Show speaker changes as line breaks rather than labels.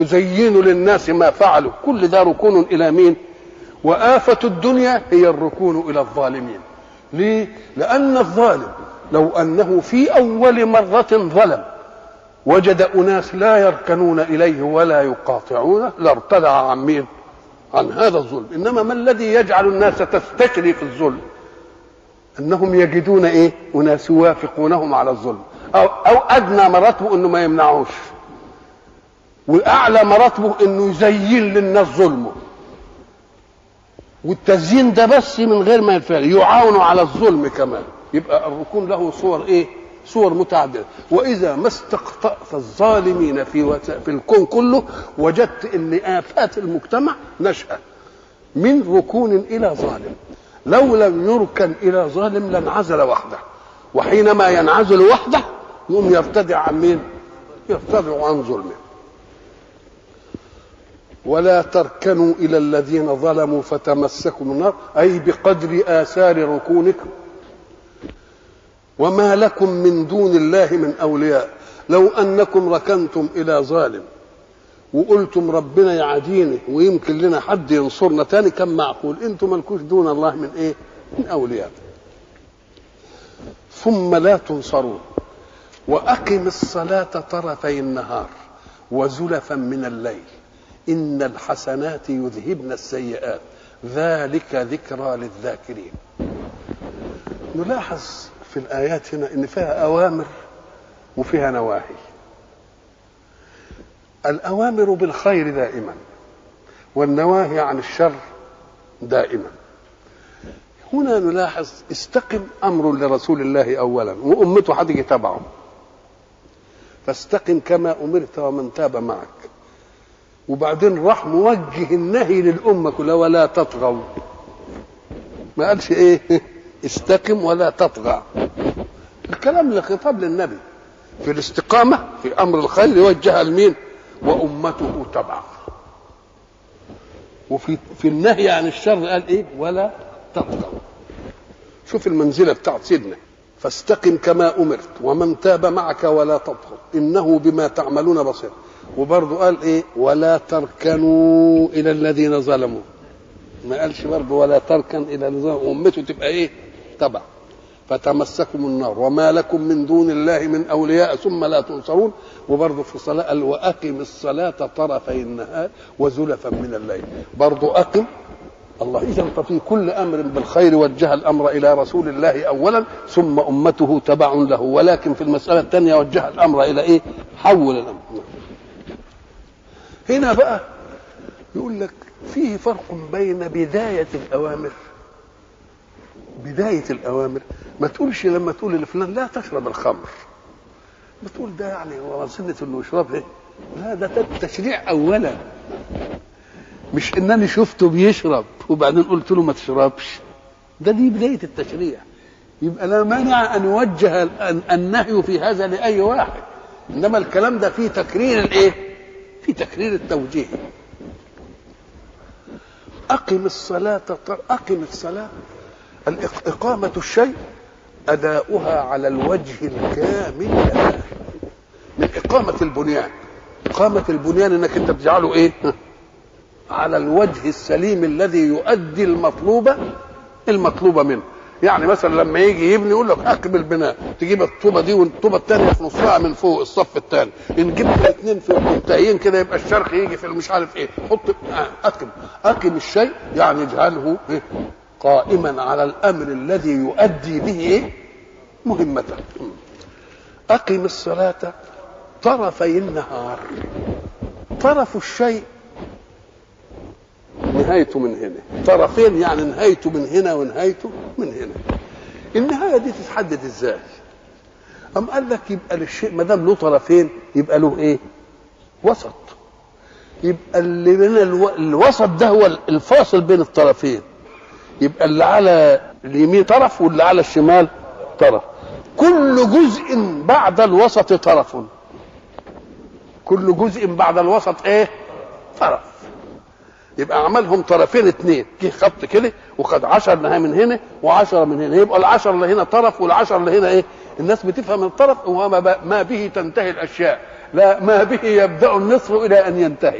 يزينوا للناس ما فعلوا كل ده ركون الى مين وآفة الدنيا هي الركون الى الظالمين ليه لان الظالم لو انه في اول مرة ظلم وجد اناس لا يركنون اليه ولا يقاطعونه لارتدع عن مين عن هذا الظلم انما ما الذي يجعل الناس تستشري في الظلم انهم يجدون ايه اناس يوافقونهم على الظلم او او ادنى مراتبه انه ما يمنعوش واعلى مراتبه انه يزين للناس ظلمه والتزيين ده بس من غير ما ينفعل يعاونوا على الظلم كمان يبقى الركون له صور ايه صور متعدده واذا ما استقطأت الظالمين في وت... في الكون كله وجدت ان افات المجتمع نشأة من ركون الى ظالم لو لم يركن الى ظالم لانعزل وحده وحينما ينعزل وحده يقوم يرتدع عن مين يرتدع عن ظلمه ولا تركنوا الى الذين ظلموا فتمسكم النار اي بقدر اثار ركونكم وما لكم من دون الله من اولياء لو انكم ركنتم الى ظالم وقلتم ربنا يعاديني ويمكن لنا حد ينصرنا تاني كم معقول انتم ملكوش دون الله من ايه من اولياء ثم لا تنصرون واقم الصلاه طرفي النهار وزلفا من الليل ان الحسنات يذهبن السيئات ذلك ذكرى للذاكرين نلاحظ في الايات هنا ان فيها اوامر وفيها نواهي الاوامر بالخير دائما والنواهي عن الشر دائما هنا نلاحظ استقم امر لرسول الله اولا وامته هتيجي تبعه فاستقم كما امرت ومن تاب معك وبعدين راح موجه النهي للامه كلها ولا تطغوا ما قالش ايه استقم ولا تطغى الكلام لخطاب للنبي في الاستقامه في امر الخير يوجه لمين وامته تبعه وفي في النهي عن الشر قال ايه ولا تطغوا شوف المنزله بتاعت سيدنا فاستقم كما امرت ومن تاب معك ولا تطغوا انه بما تعملون بصير وبرضه قال ايه ولا تركنوا الى الذين ظلموا ما قالش برضه ولا تركن الى الذين امته تبقى ايه تبع فتمسكم النار وما لكم من دون الله من اولياء ثم لا تنصرون وبرضه في الصلاه قال واقم الصلاه طرفي النهار وزلفا من الليل برضه اقم الله اذا ففي كل امر بالخير وجه الامر الى رسول الله اولا ثم امته تبع له ولكن في المساله الثانيه وجه الامر الى ايه حول الامر هنا بقى يقول لك فيه فرق بين بدايه الاوامر بدايه الاوامر ما تقولش لما تقول لفلان لا تشرب الخمر بتقول ده يعني هو سنه انه يشرب ايه لا ده التشريع اولا مش انني شفته بيشرب وبعدين قلت له ما تشربش ده دي بدايه التشريع يبقى لا مانع ان يوجه النهي في هذا لاي واحد انما الكلام ده فيه تكرير الايه في تكرير التوجيه اقم الصلاه اقم الصلاه اقامه الشيء اداؤها على الوجه الكامل لها من اقامه البنيان اقامه البنيان انك انت بتجعله ايه على الوجه السليم الذي يؤدي المطلوب المطلوب منه يعني مثلا لما يجي يبني يقول لك اقم البناء تجيب الطوبه دي والطوبه الثانيه في نصها من فوق الصف الثاني ان جبت الاثنين في منتهيين كده يبقى الشرخ يجي في مش عارف ايه حط اقم اقم الشيء يعني اجعله إيه؟ قائما على الامر الذي يؤدي به ايه مهمته اقم الصلاه طرفي النهار طرف الشيء نهايته من هنا طرفين يعني نهايته من هنا ونهايته من هنا النهايه دي تتحدد ازاي أم قال لك يبقى للشيء ما دام له طرفين يبقى له ايه وسط يبقى اللي بين الو... الوسط ده هو الفاصل بين الطرفين يبقى اللي على اليمين طرف واللي على الشمال طرف كل جزء بعد الوسط طرف كل جزء بعد الوسط ايه طرف يبقى عملهم طرفين اثنين جه خط كده وخد 10 نهايه من هنا و10 من هنا يبقى ال10 اللي هنا طرف وال10 اللي هنا ايه الناس بتفهم الطرف وهو ما, ما به تنتهي الاشياء لا ما به يبدا النصف الى ان ينتهي